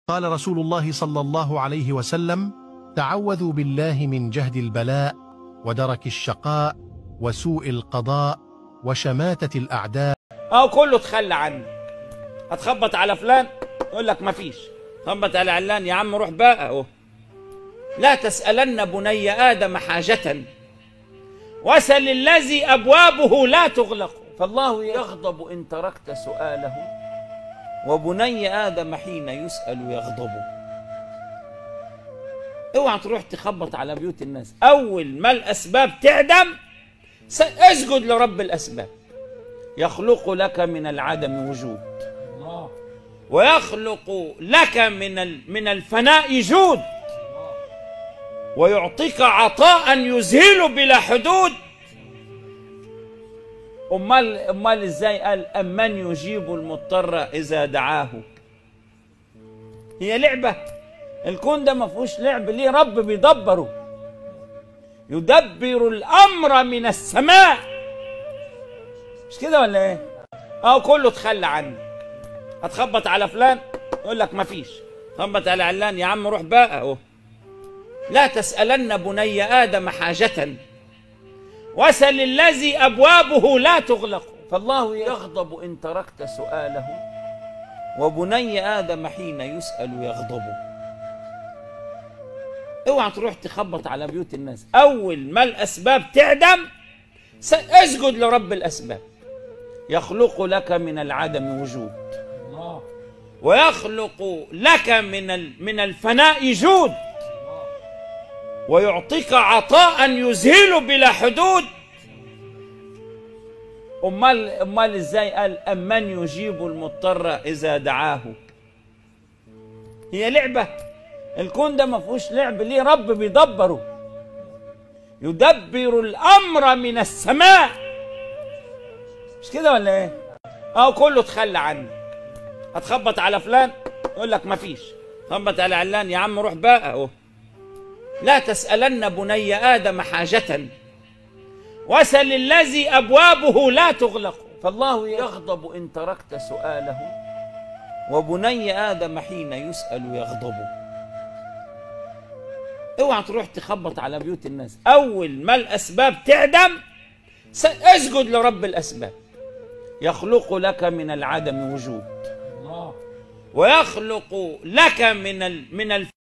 قال رسول الله صلى الله عليه وسلم تعوذوا بالله من جهد البلاء ودرك الشقاء وسوء القضاء وشماتة الأعداء اهو كله تخلى عنك هتخبط على فلان يقول لك مفيش خبط على علان يا عم روح بقى اهو لا تسألن بني آدم حاجة وسل الذي أبوابه لا تغلق فالله يغضب إن تركت سؤاله وبني آدم حين يسأل يغضب اوعى تروح تخبط على بيوت الناس أول ما الأسباب تعدم س- اسجد لرب الأسباب يخلق لك من العدم وجود ويخلق لك من ال- من الفناء جود ويعطيك عطاء يذهل بلا حدود امال امال ازاي قال امن يجيب المضطر اذا دعاه هي لعبه الكون ده ما فيهوش لعب ليه رب بيدبره يدبر الامر من السماء مش كده ولا ايه اه كله تخلى عنك هتخبط على فلان يقول لك مفيش خبط على علان يا عم روح بقى اهو لا تسألن بني آدم حاجة وسل الذي أبوابه لا تغلق فالله يغضب إن تركت سؤاله وبني آدم حين يسأل يغضب اوعى تروح تخبط على بيوت الناس أول ما الأسباب تعدم س- اسجد لرب الأسباب يخلق لك من العدم وجود ويخلق لك من ال- من الفناء جود ويعطيك عطاء يذهل بلا حدود امال امال ازاي قال امن يجيب المضطر اذا دعاه هي لعبه الكون ده ما فيهوش لعب ليه رب بيدبره يدبر الامر من السماء مش كده ولا ايه اه كله تخلى عنك هتخبط على فلان يقول لك مفيش خبط على علان يا عم روح بقى اهو لا تسألن بني آدم حاجة وسل الذي أبوابه لا تغلق فالله يغضب إن تركت سؤاله وبني آدم حين يسأل يغضب اوعى تروح تخبط على بيوت الناس أول ما الأسباب تعدم س- اسجد لرب الأسباب يخلق لك من العدم وجود ويخلق لك من ال- من الف